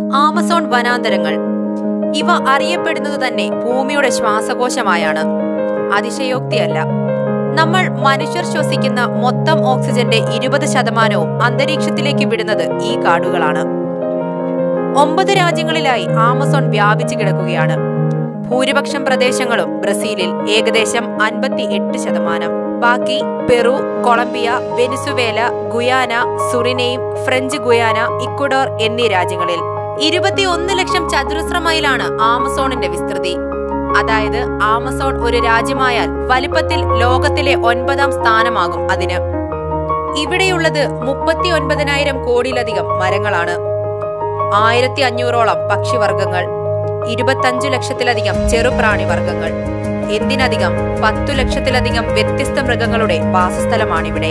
Amazon വനാന്തരങ്ങൾ ഇവ അറിയപ്പെടുന്നത് തന്നെ ഭൂമിയുടെ ശ്വാസകോശമായാണ് അതിശയോക്തിയല്ല നമ്മൾ മനുഷ്യർ ശ്വസിക്കുന്ന മൊത്തം ഓക്സിജന്റെ ഇരുപത് ശതമാനവും അന്തരീക്ഷത്തിലേക്ക് വിടുന്നത് ഈ കാടുകളാണ് ഒമ്പത് രാജ്യങ്ങളിലായി ആമസോൺ വ്യാപിച്ചു കിടക്കുകയാണ് ഭൂരിപക്ഷം പ്രദേശങ്ങളും ബ്രസീലിൽ ഏകദേശം അൻപത്തി എട്ട് ശതമാനം ബാക്കി Peru Colombia Venezuela Guyana Suriname French Guiana Ecuador എന്നീ രാജ്യങ്ങളിൽ ഇരുപത്തിയൊന്ന് ലക്ഷം ചതുരശ്ര മൈലാണ് ആമസോണിന്റെ വിസ്തൃതി അതായത് ആമസോൺ ഒരു രാജ്യമായാൽ വലിപ്പത്തിൽ ലോകത്തിലെ ഒൻപതാം സ്ഥാനമാകും അതിന് ഇവിടെയുള്ളത് മുപ്പത്തി ഒൻപതിനായിരം കോടിയിലധികം മരങ്ങളാണ് ആയിരത്തി അഞ്ഞൂറോളം പക്ഷിവർഗങ്ങൾ ഇരുപത്തഞ്ചു ലക്ഷത്തിലധികം ചെറുപ്രാണി വർഗങ്ങൾ എന്തിനധികം പത്തു ലക്ഷത്തിലധികം വ്യത്യസ്ത മൃഗങ്ങളുടെ വാസസ്ഥലമാണിവിടെ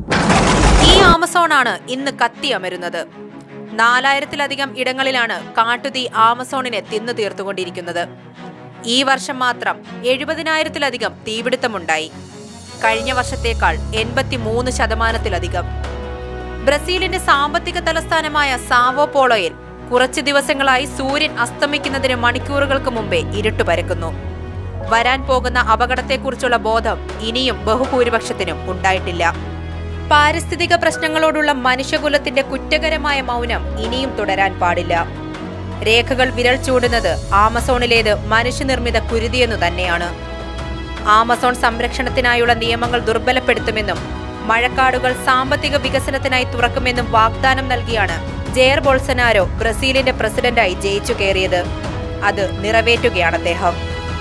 ഈ ആമസോണാണ് ഇന്ന് കത്തിയമരുന്നത് നാലായിരത്തിലധികം ഇടങ്ങളിലാണ് കാട്ടുതീ ആമസോണിനെ തിന്നു തീർത്തുകൊണ്ടിരിക്കുന്നത് ഈ വർഷം മാത്രം എഴുപതിനായിരത്തിലധികം തീപിടുത്തമുണ്ടായി കഴിഞ്ഞ വർഷത്തേക്കാൾ എൺപത്തിമൂന്ന് ശതമാനത്തിലധികം ബ്രസീലിന്റെ സാമ്പത്തിക തലസ്ഥാനമായ സാവോ പോളോയിൽ കുറച്ചു ദിവസങ്ങളായി സൂര്യൻ അസ്തമിക്കുന്നതിന് മണിക്കൂറുകൾക്ക് മുമ്പേ ഇരുട്ട് പരക്കുന്നു വരാൻ പോകുന്ന അപകടത്തെക്കുറിച്ചുള്ള ബോധം ഇനിയും ബഹുഭൂരിപക്ഷത്തിനും ഉണ്ടായിട്ടില്ല പാരിസ്ഥിതിക പ്രശ്നങ്ങളോടുള്ള മനുഷ്യകുലത്തിന്റെ കുറ്റകരമായ മൗനം ഇനിയും തുടരാൻ പാടില്ല രേഖകൾ വിരൽ ചൂടുന്നത് ആമസോണിലേത് മനുഷ്യനിർമ്മിത കുരുതിയെന്നു തന്നെയാണ് ആമസോൺ സംരക്ഷണത്തിനായുള്ള നിയമങ്ങൾ ദുർബലപ്പെടുത്തുമെന്നും മഴക്കാടുകൾ സാമ്പത്തിക വികസനത്തിനായി തുറക്കുമെന്നും വാഗ്ദാനം നൽകിയാണ് ജെയർ ബോൾസനാരോ ബ്രസീലിന്റെ പ്രസിഡന്റായി ജയിച്ചു കയറിയത് അത് നിറവേറ്റുകയാണ് അദ്ദേഹം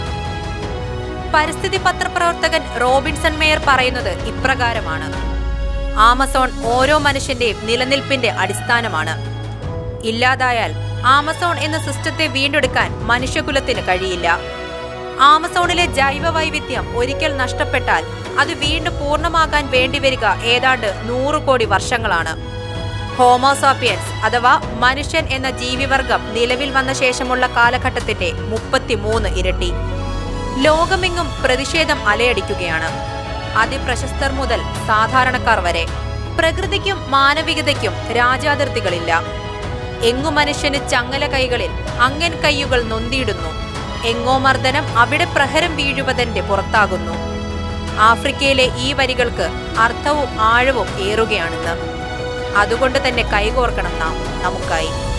പരിസ്ഥിതി പത്രപ്രവർത്തകൻ റോബിൻസൺ മേയർ പറയുന്നത് ഇപ്രകാരമാണ് ആമസോൺ ഓരോ മനുഷ്യന്റെയും നിലനിൽപ്പിന്റെ അടിസ്ഥാനമാണ് ഇല്ലാതായാൽ ആമസോൺ എന്ന സിസ്റ്റത്തെ വീണ്ടെടുക്കാൻ മനുഷ്യകുലത്തിന് കഴിയില്ല ആമസോണിലെ ജൈവ വൈവിധ്യം ഒരിക്കൽ നഷ്ടപ്പെട്ടാൽ അത് വീണ്ടും പൂർണ്ണമാകാൻ വേണ്ടിവരിക ഏതാണ്ട് നൂറ് കോടി വർഷങ്ങളാണ് ഹോമോസാപ്പിയൻസ് അഥവാ മനുഷ്യൻ എന്ന ജീവിവർഗം നിലവിൽ വന്ന ശേഷമുള്ള കാലഘട്ടത്തിന്റെ മുപ്പത്തിമൂന്ന് ഇരട്ടി ലോകമെങ്ങും പ്രതിഷേധം അലയടിക്കുകയാണ് അതിപ്രശസ്തർ മുതൽ സാധാരണക്കാർ വരെ പ്രകൃതിക്കും മാനവികതയ്ക്കും രാജാതിർത്തികളില്ല എങ്ങു മനുഷ്യന് ചങ്ങല കൈകളിൽ അങ്ങൻ കൈയുകൾ നൊന്തിയിടുന്നു എങ്ങോ മർദ്ദനം അവിടെ പ്രഹരം വീഴുവതന്റെ പുറത്താകുന്നു ആഫ്രിക്കയിലെ ഈ വരികൾക്ക് അർത്ഥവും ആഴവും ഏറുകയാണെന്ന് അതുകൊണ്ട് തന്നെ കൈകോർക്കണം നാം നമുക്കായി